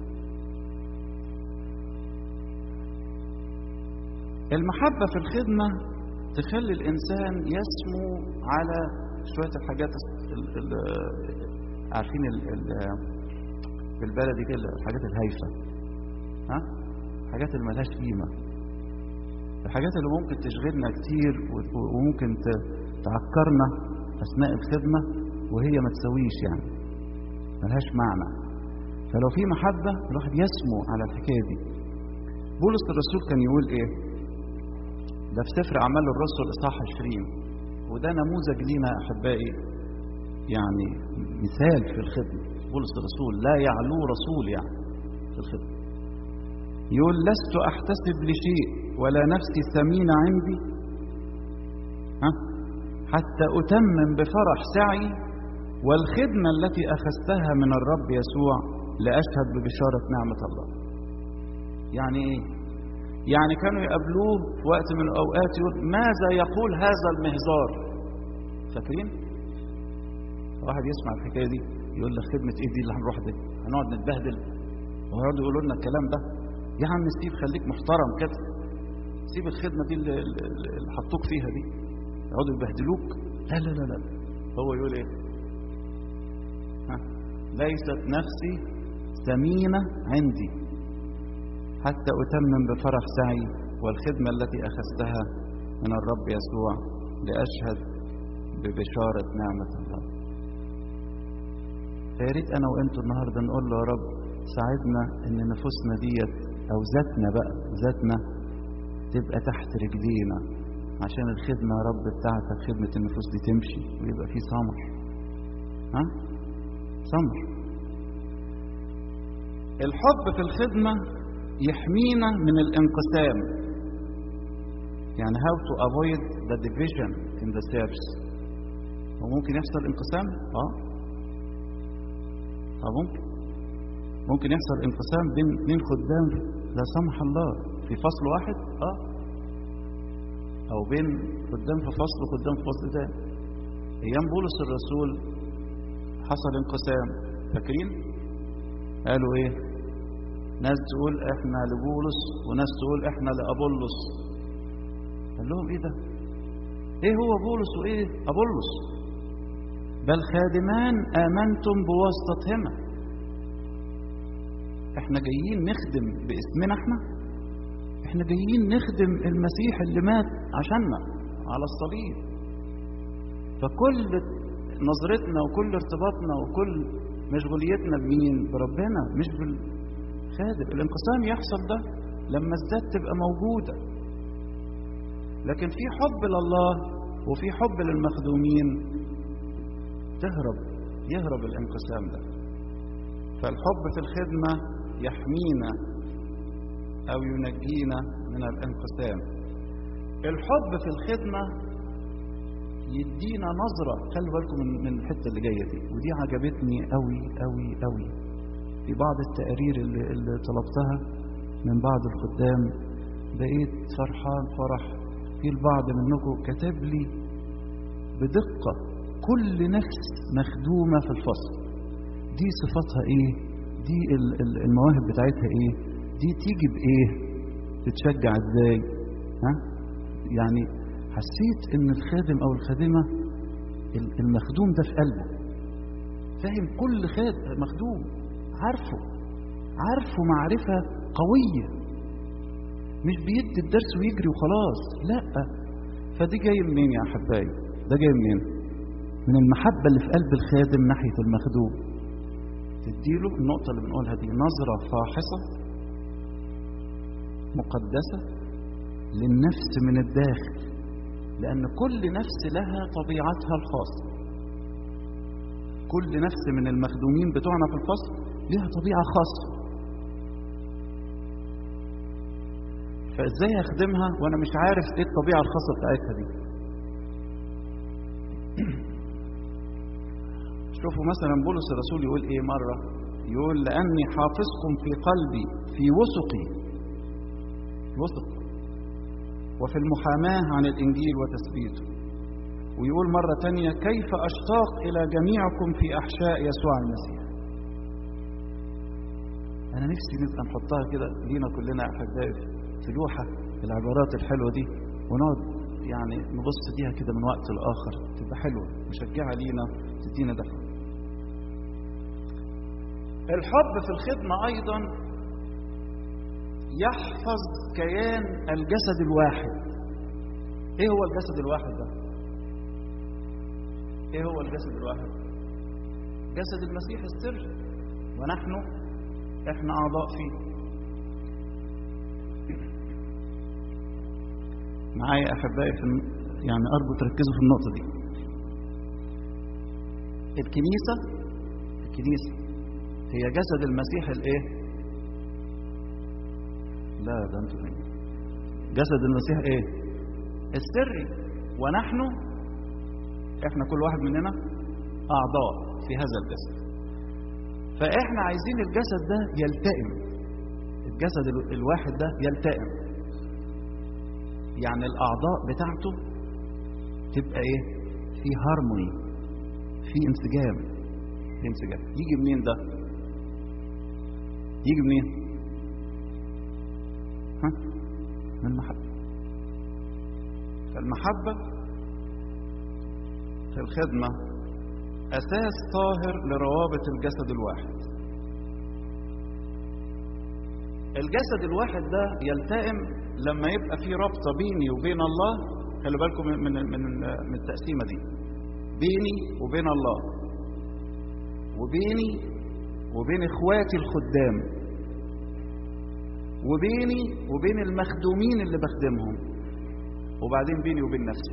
المحبة في الخدمة تخلي الإنسان يسمو على شوية الحاجات ال ال عارفين ال ال بالبلدي كده الحاجات الهايفة ها الحاجات اللي ملهاش قيمة الحاجات اللي ممكن تشغلنا كتير وممكن تعكرنا أثناء الخدمة وهي ما تسويش يعني ملهاش معنى فلو في محبة الواحد يسمو على الحكاية دي بولس الرسول كان يقول ايه ده في سفر أعمال الرسل إصحاح 20 وده نموذج لينا أحبائي يعني مثال في الخدمة بولس الرسول لا يعلو رسول يعني في الخدمة يقول لست أحتسب لشيء ولا نفسي ثمينة عندي ها حتى أتمم بفرح سعي والخدمة التي أخذتها من الرب يسوع لأشهد ببشارة نعمة الله يعني إيه؟ يعني كانوا يقابلوه في وقت من الأوقات يقول ماذا يقول هذا المهزار فاكرين واحد يسمع الحكاية دي يقول لك خدمة ايه دي اللي هنروح دي هنقعد نتبهدل ويقعدوا يقولوا لنا الكلام ده يا عم ستيف خليك محترم كده سيب الخدمة دي اللي, اللي حطوك فيها دي يقعدوا يبهدلوك لا لا لا لا هو يقول ايه ها ليست نفسي ثمينة عندي حتى أتمم بفرح سعي والخدمة التي أخذتها من الرب يسوع لأشهد ببشارة نعمة الله فيا ريت أنا وأنتوا النهاردة نقول له يا رب ساعدنا إن نفوسنا ديت أو ذاتنا بقى ذاتنا تبقى تحت رجلينا عشان الخدمة يا رب بتاعتك خدمة النفوس دي تمشي ويبقى في ثمر ها ثمر الحب في الخدمة يحمينا من الانقسام يعني how to avoid the division in the service هو ممكن يحصل انقسام اه اه ممكن ممكن يحصل انقسام بين اثنين خدام لا سمح الله في فصل واحد اه أو بين خدام في فصل وخدام في فصل تاني أيام بولس الرسول حصل انقسام فاكرين؟ قالوا إيه؟ ناس تقول إحنا لبولس وناس تقول إحنا لأبولس قال لهم إيه ده؟ إيه هو بولس وإيه أبولس؟ بل خادمان آمنتم بواسطتهما احنا جايين نخدم باسمنا احنا احنا جايين نخدم المسيح اللي مات عشاننا على الصليب فكل نظرتنا وكل ارتباطنا وكل مشغوليتنا بمين بربنا مش بالخادم الانقسام يحصل ده لما الذات تبقى موجودة لكن في حب لله وفي حب للمخدومين تهرب يهرب الانقسام ده فالحب في الخدمة يحمينا أو ينجينا من الانقسام الحب في الخدمة يدينا نظرة خلوا بالكم من من الحتة اللي جاية دي ودي عجبتني قوي قوي قوي في بعض التقارير اللي, اللي طلبتها من بعض الخدام بقيت فرحان فرح في البعض منكم كتب لي بدقة كل نفس مخدومة في الفصل دي صفاتها ايه دي المواهب بتاعتها ايه دي تيجي بايه تتشجع ازاي ها يعني حسيت ان الخادم او الخادمه المخدوم ده في قلبه فاهم كل خادم مخدوم عارفه عارفه معرفه قويه مش بيدي الدرس ويجري وخلاص لا فدي جاي منين يا احبائي ده جاي منين من المحبه اللي في قلب الخادم ناحيه المخدوم تديله النقطة اللي بنقولها دي نظرة فاحصة مقدسة للنفس من الداخل لأن كل نفس لها طبيعتها الخاصة كل نفس من المخدومين بتوعنا في الفصل لها طبيعة خاصة فازاي اخدمها وانا مش عارف ايه الطبيعة الخاصة بتاعتها دي شوفوا مثلا بولس الرسول يقول ايه مرة يقول لأني حافظكم في قلبي في وثقي وثق وفي المحاماة عن الإنجيل وتثبيته ويقول مرة تانية كيف أشتاق إلى جميعكم في أحشاء يسوع المسيح أنا نفسي نبقى نحطها كده لينا كلنا أحبائي في لوحة العبارات الحلوة دي ونقعد يعني نبص فيها كده من وقت لآخر تبقى حلوة مشجعة لينا تدينا دفع الحب في الخدمة أيضا يحفظ كيان الجسد الواحد ايه هو الجسد الواحد ده ايه هو الجسد الواحد جسد المسيح السر ونحن احنا اعضاء فيه معايا احبائي في يعني ارجو تركزوا في النقطه دي الكنيسه الكنيسه هي جسد المسيح الايه لا ده انتوا فين جسد المسيح ايه السري ونحن احنا كل واحد مننا اعضاء في هذا الجسد فاحنا عايزين الجسد ده يلتئم الجسد الواحد ده يلتئم يعني الاعضاء بتاعته تبقى ايه في هارموني في انسجام في انسجام يجي منين ده يجي منين ها من المحبة فالمحبة في الخدمة أساس طاهر لروابط الجسد الواحد الجسد الواحد ده يلتئم لما يبقى في رابطة بيني وبين الله خلي بالكم من من من, من التقسيمة دي بيني وبين الله وبيني وبين اخواتي الخدام وبيني وبين المخدومين اللي بخدمهم وبعدين بيني وبين نفسي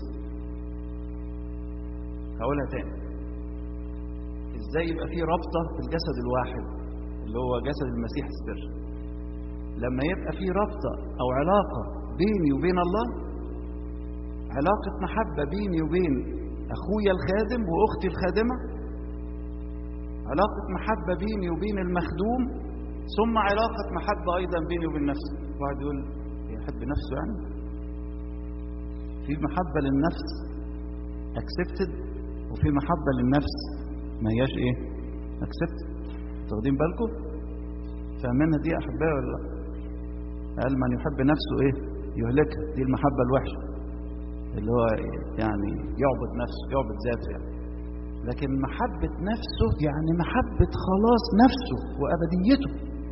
هقولها تاني ازاي يبقى في رابطه في الجسد الواحد اللي هو جسد المسيح السر لما يبقى في رابطه او علاقه بيني وبين الله علاقه محبه بيني وبين اخويا الخادم واختي الخادمه علاقه محبه بيني وبين المخدوم ثم علاقة محبة أيضا بيني وبين نفسي واحد يقول يحب نفسه يعني في محبة للنفس accepted وفي محبة للنفس ما هياش ايه accepted واخدين بالكم فاهمينها دي احبائي ولا لا قال من يحب نفسه ايه يهلكها دي المحبة الوحشة اللي هو يعني يعبد نفسه يعبد ذاته يعني لكن محبة نفسه يعني محبة خلاص نفسه وأبديته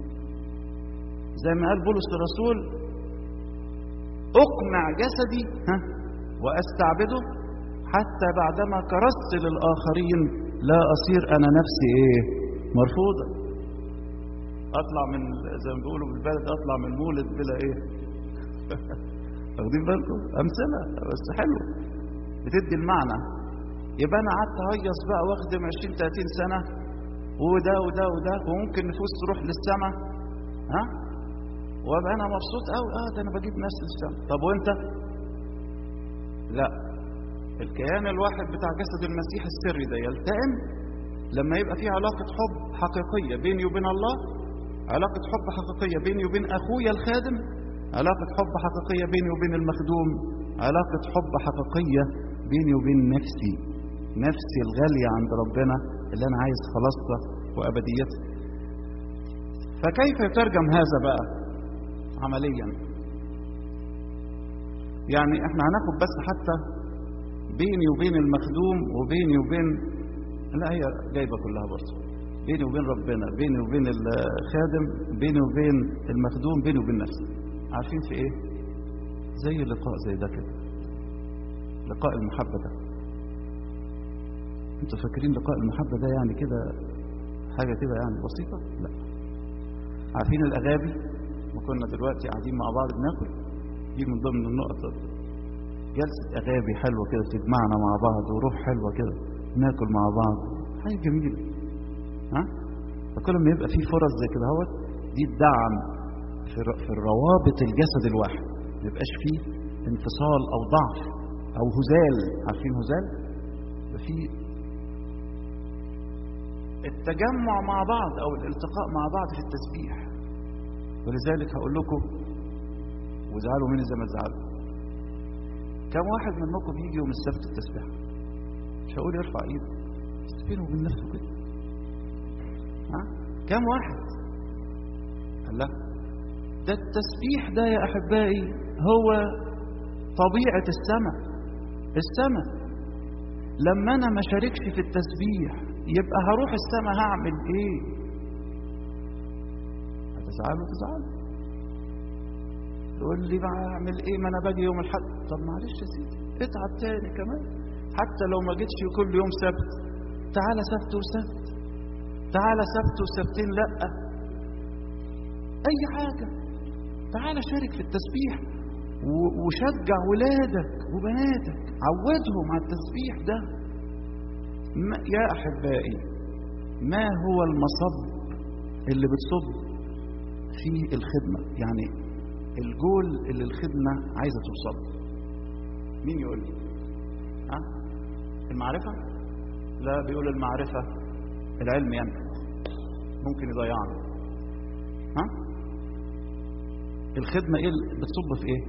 زي ما قال بولس الرسول أقمع جسدي ها وأستعبده حتى بعدما كرست للآخرين لا أصير أنا نفسي إيه مرفوضة أطلع من زي ما بيقولوا بالبلد أطلع من مولد بلا إيه واخدين بالكم أمثلة بس حلو بتدي المعنى يبقى أنا قعدت أهيص بقى واخدم 20 30 سنة وده وده وده وممكن نفوس تروح للسماء ها وابقى انا مبسوط قوي اه ده انا بجيب ناس للسماء طب وانت لا الكيان الواحد بتاع جسد المسيح السري ده يلتئم لما يبقى في علاقة حب حقيقية بيني وبين الله علاقة حب حقيقية بيني وبين أخويا الخادم علاقة حب حقيقية بيني وبين المخدوم علاقة حب حقيقية بيني وبين نفسي نفسي الغالية عند ربنا اللي أنا عايز خلاصتها وأبديتها فكيف يترجم هذا بقى عمليا يعني احنا هناخد بس حتى بيني وبين المخدوم وبيني وبين لا هي جايبه كلها برضه بيني وبين ربنا بيني وبين الخادم بيني وبين المخدوم بيني وبين نفسي عارفين في ايه زي لقاء زي ده كده لقاء المحبه ده انتوا فاكرين لقاء المحبه ده يعني كده حاجه كده يعني بسيطه لا عارفين الاغابي ما كنا دلوقتي قاعدين مع بعض بناكل دي من ضمن النقط جلسة أغابي حلوة كده تجمعنا مع بعض وروح حلوة كده ناكل مع بعض حاجة جميلة ها فكل ما يبقى في فرص زي كده هوت دي تدعم في, في الروابط الجسد الواحد ما يبقاش فيه انفصال أو ضعف أو هزال عارفين هزال؟ يبقى في التجمع مع بعض أو الالتقاء مع بعض في التسبيح ولذلك هقول لكم وزعلوا مني زي ما تزعلوا كم واحد منكم يجي يوم السبت التسبيح مش هقول يرفع ايده بس بينه وبين نفسه كده ها كم واحد قال لا ده التسبيح ده يا احبائي هو طبيعه السماء السماء لما انا ما شاركش في التسبيح يبقى هروح السماء هعمل ايه هتزعلوا تزعلوا تقول لي بقى اعمل ايه ما انا باجي يوم الحد طب معلش يا سيدي اتعب تاني كمان حتى لو ما جيتش كل يوم سبت تعالى سبت وسبت تعالى سبت وسبتين لا اي حاجه تعالى شارك في التسبيح وشجع ولادك وبناتك عودهم على التسبيح ده ما يا احبائي ما هو المصب اللي بتصب فيه الخدمه يعني الجول اللي الخدمة عايزة توصل مين يقول لي ها المعرفة لا بيقول المعرفة العلم ينفع ممكن يضيعنا ها الخدمة ايه بتصب في ايه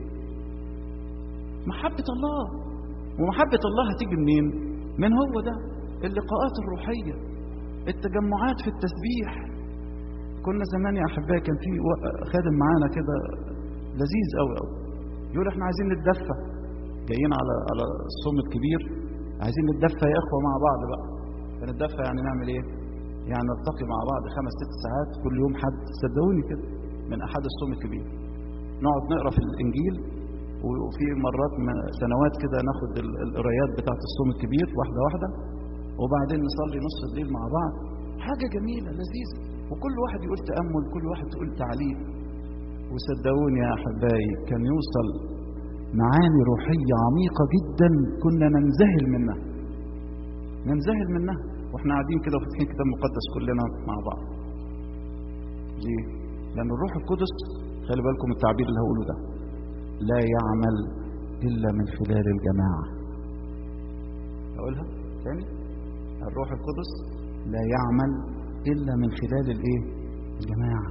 محبة الله ومحبة الله هتيجي منين من هو ده اللقاءات الروحية التجمعات في التسبيح كنا زمان يا احبائي كان في خادم معانا كده لذيذ قوي قوي يقول احنا عايزين نتدفى جايين على على الصوم الكبير عايزين نتدفى يا اخوه مع بعض بقى فنتدفى يعني نعمل ايه يعني نلتقي مع بعض خمس ست ساعات كل يوم حد صدقوني كده من احد الصوم الكبير نقعد نقرا في الانجيل وفي مرات سنوات كده ناخد القرايات بتاعه الصوم الكبير واحده واحده وبعدين نصلي نص الليل مع بعض حاجه جميله لذيذه وكل واحد يقول تامل كل واحد تقول تعليق وصدقوني يا احبائي كان يوصل معاني روحيه عميقه جدا كنا ننذهل منها ننذهل منها واحنا قاعدين كده وفاتحين كتاب مقدس كلنا مع بعض ليه لان الروح القدس خلي بالكم التعبير اللي هقوله ده لا يعمل الا من خلال الجماعه اقولها تاني الروح القدس لا يعمل الا من خلال الايه الجماعه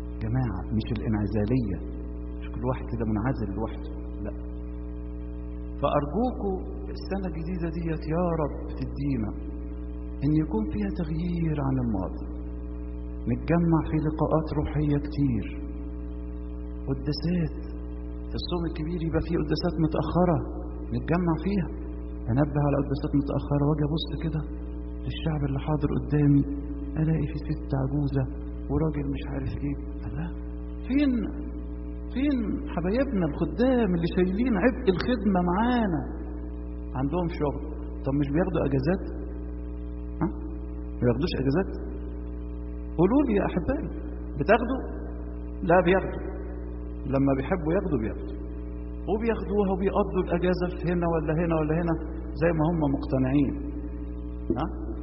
جماعة مش الانعزالية مش كل واحد كده منعزل لوحده لا فأرجوكوا السنة الجديدة ديت يا رب تدينا إن يكون فيها تغيير عن الماضي نتجمع في لقاءات روحية كتير قداسات في الصوم الكبير يبقى فيه قداسات متأخرة نتجمع فيها أنبه على قداسات متأخرة وأجي أبص كده للشعب اللي حاضر قدامي ألاقي في ست عجوزة وراجل مش عارف إيه الله فين فين حبايبنا الخدام اللي شايلين عبء الخدمة معانا عندهم شغل طب مش بياخدوا أجازات ها ما بياخدوش أجازات قولوا لي يا أحبائي بتاخدوا لا بياخدوا لما بيحبوا ياخدوا بياخدوا وبياخدوها وبيقضوا الأجازة في هنا ولا هنا ولا هنا زي ما هم مقتنعين ها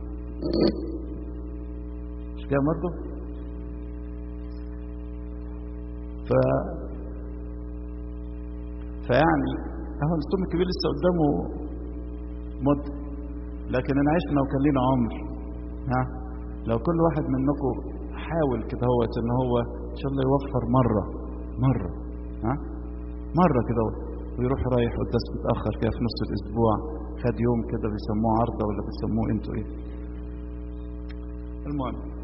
مش كده برضه ف فيعني اهو الصوم الكبير لسه قدامه مدة لكن انا عشنا وكان لينا عمر ها لو كل واحد منكم حاول كده هو ان هو ان شاء الله يوفر مرة مرة ها مرة كده ويروح رايح قداس متأخر كده في نص الأسبوع خد يوم كده بيسموه عرضة ولا بيسموه انتوا ايه المهم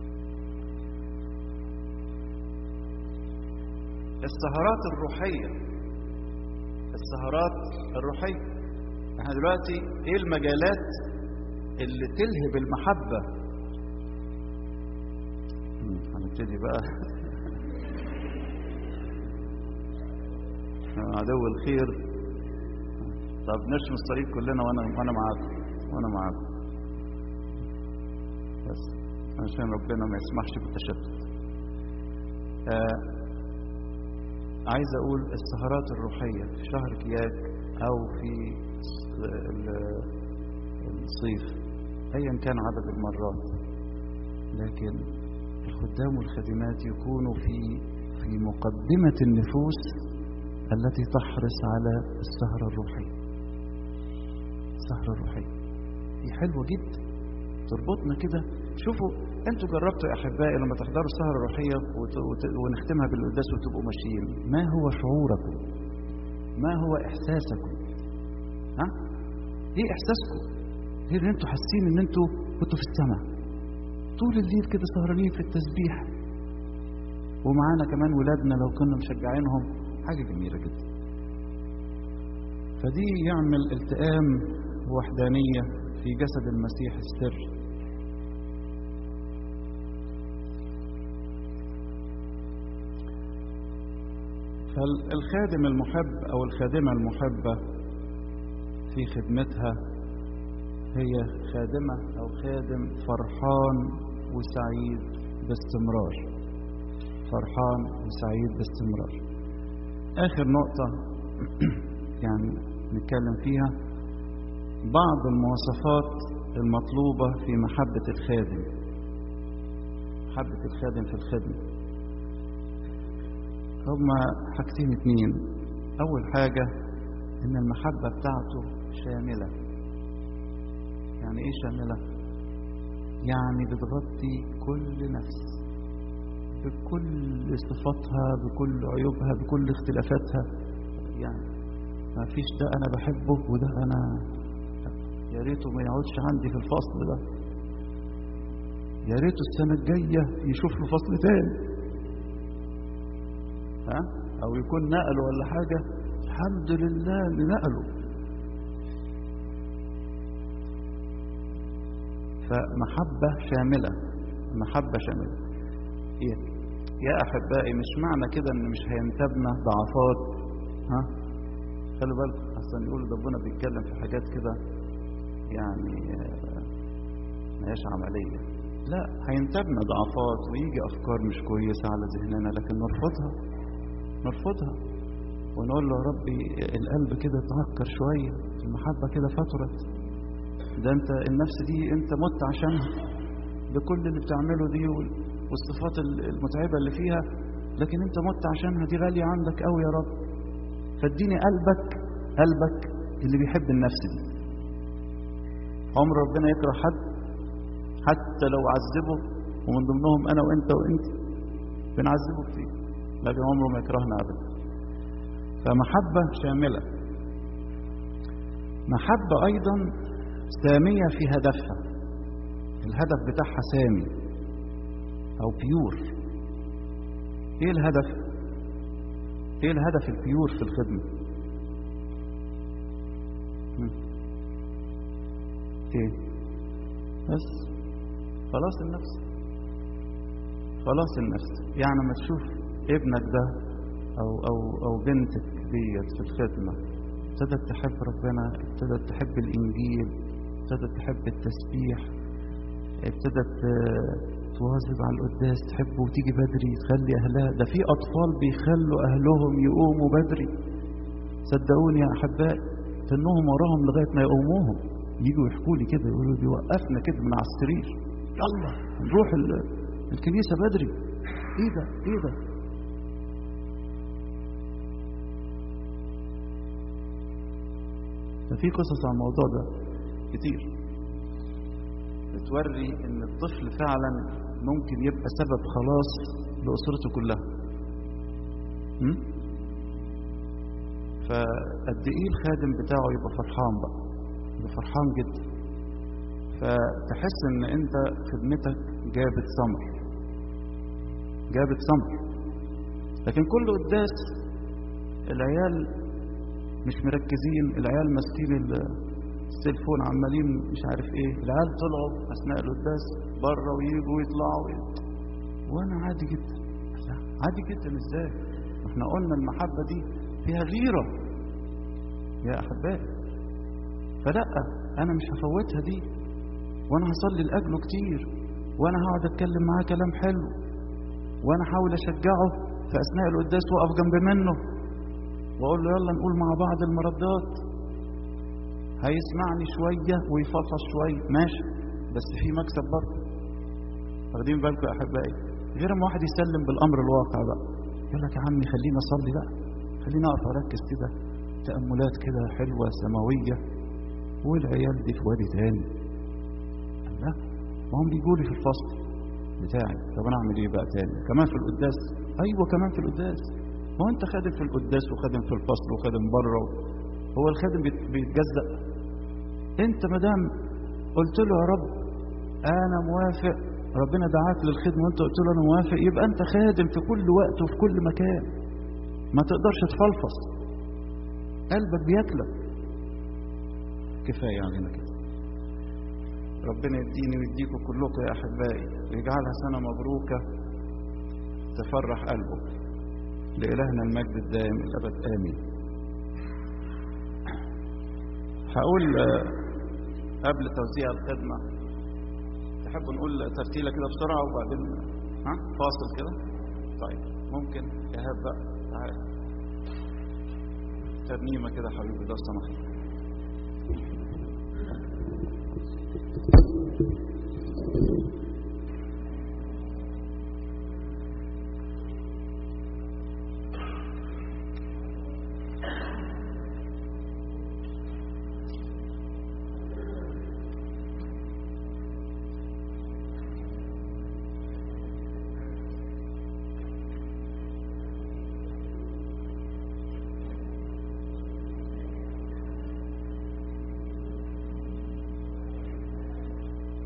السهرات الروحية السهرات الروحية احنا دلوقتي ايه المجالات اللي تلهب المحبة هنبتدي بقى عدو الخير طب نرسم الطريق كلنا وانا وانا معاكم وانا معاكم بس عشان ربنا ما يسمحش بالتشتت آه عايز اقول السهرات الروحيه في شهر كياك او في الصيف ايا كان عدد المرات لكن الخدام والخادمات يكونوا في في مقدمه النفوس التي تحرص على السهره الروحيه السهره الروحيه دي حلوه جدا تربطنا كده شوفوا انتوا جربتوا يا احبائي لما تحضروا السهره الروحيه ونختمها بالقداس وتبقوا ماشيين ما هو شعوركم ما هو احساسكم ها ايه احساسكم ايه ان انتوا حاسين ان انتوا كنتوا في السماء طول الليل كده سهرانين في التسبيح ومعانا كمان ولادنا لو كنا مشجعينهم حاجه جميله جدا فدي يعمل التئام ووحدانيه في جسد المسيح السر فالخادم المحب أو الخادمة المحبة في خدمتها هي خادمة أو خادم فرحان وسعيد باستمرار فرحان وسعيد باستمرار آخر نقطة يعني نتكلم فيها بعض المواصفات المطلوبة في محبة الخادم محبة الخادم في الخدمة هما حاجتين اتنين أول حاجة إن المحبة بتاعته شاملة يعني إيه شاملة؟ يعني بتغطي كل نفس بكل صفاتها بكل عيوبها بكل اختلافاتها يعني ما فيش ده أنا بحبه وده أنا يا ريته ما يقعدش عندي في الفصل ده يا ريته السنة الجاية يشوف له فصل تاني ها او يكون نقله ولا حاجة الحمد لله اللي نقله فمحبة شاملة محبة شاملة إيه؟ يا أحبائي مش معنى كده إن مش هينتابنا ضعفات ها خلوا بالكم أصلا يقولوا ربنا بيتكلم في حاجات كده يعني ما هياش عملية لا هينتابنا ضعفات ويجي أفكار مش كويسة على ذهننا لكن نرفضها نرفضها ونقول له يا ربي القلب كده اتعكر شوية المحبة كده فترت ده انت النفس دي انت مت عشانها بكل اللي بتعمله دي والصفات المتعبة اللي فيها لكن انت مت عشانها دي غالية عندك قوي يا رب فاديني قلبك قلبك اللي بيحب النفس دي عمر ربنا يكره حد حتى لو عذبه ومن ضمنهم انا وانت وانت بنعذبه كتير لكن عمره ما يكرهنا ابدا فمحبة شاملة محبة أيضا سامية في هدفها الهدف بتاعها سامي أو بيور إيه الهدف؟ إيه الهدف البيور في الخدمة؟ هم. إيه؟ بس خلاص النفس خلاص النفس يعني ما تشوف ابنك ده أو أو أو بنتك ديت في الخدمة ابتدت تحب ربنا ابتدت تحب الإنجيل ابتدت تحب التسبيح ابتدت تواظب على القداس تحب وتيجي بدري تخلي أهلها ده في أطفال بيخلوا أهلهم يقوموا بدري صدقوني يا أحبائي تنهم وراهم لغاية ما يقوموهم يجوا يحكوا لي كده يقولوا بيوقفنا كده من على السرير يلا نروح الكنيسة بدري ايه ده ايه ده ففي قصص عن الموضوع ده كتير بتوري ان الطفل فعلا ممكن يبقى سبب خلاص لأسرته كلها م? فقد ايه الخادم بتاعه يبقى فرحان بقى يبقى فرحان جدا فتحس ان انت خدمتك جابت ثمر جابت ثمر لكن كل قداس العيال مش مركزين العيال ماسكين التليفون عمالين مش عارف ايه العيال طلعوا اثناء القداس بره ويجوا ويطلعوا وانا عادي جدا عادي جدا ازاي احنا قلنا المحبه دي فيها غيره يا احبائي فلا انا مش هفوتها دي وانا هصلي لاجله كتير وانا هقعد اتكلم معاه كلام حلو وانا احاول اشجعه في اثناء القداس واقف جنب منه واقول له يلا نقول مع بعض المردات هيسمعني شويه ويفطس شويه ماشي بس في مكسب برضه واخدين بالكم يا احبائي غير ما واحد يسلم بالامر الواقع بقى يقول لك يا عمي خليني اصلي بقى خليني اقف اركز كده تاملات كده حلوه سماويه والعيال دي في وادي تاني لا ما هم بيجوا لي في الفصل بتاعي طب انا اعمل ايه بقى تاني كمان في القداس ايوه كمان في القداس ما هو انت خادم في القداس وخادم في الفصل وخادم بره هو الخادم بيتجزأ انت ما دام قلت له يا رب انا موافق ربنا دعاك للخدمه وانت قلت له انا موافق يبقى انت خادم في كل وقت وفي كل مكان ما تقدرش تفلفص قلبك بياكلك كفايه علينا كده ربنا يديني ويديكم كلكم يا احبائي ويجعلها سنه مبروكه تفرح قلبك لإلهنا المجد الدائم الأبد آمين هقول قبل توزيع الخدمة تحبوا نقول ترتيلة كده بسرعة وبعدين ها فاصل كده طيب ممكن إيهاب بقى تعال ترنيمة كده حبيبي لو سمحت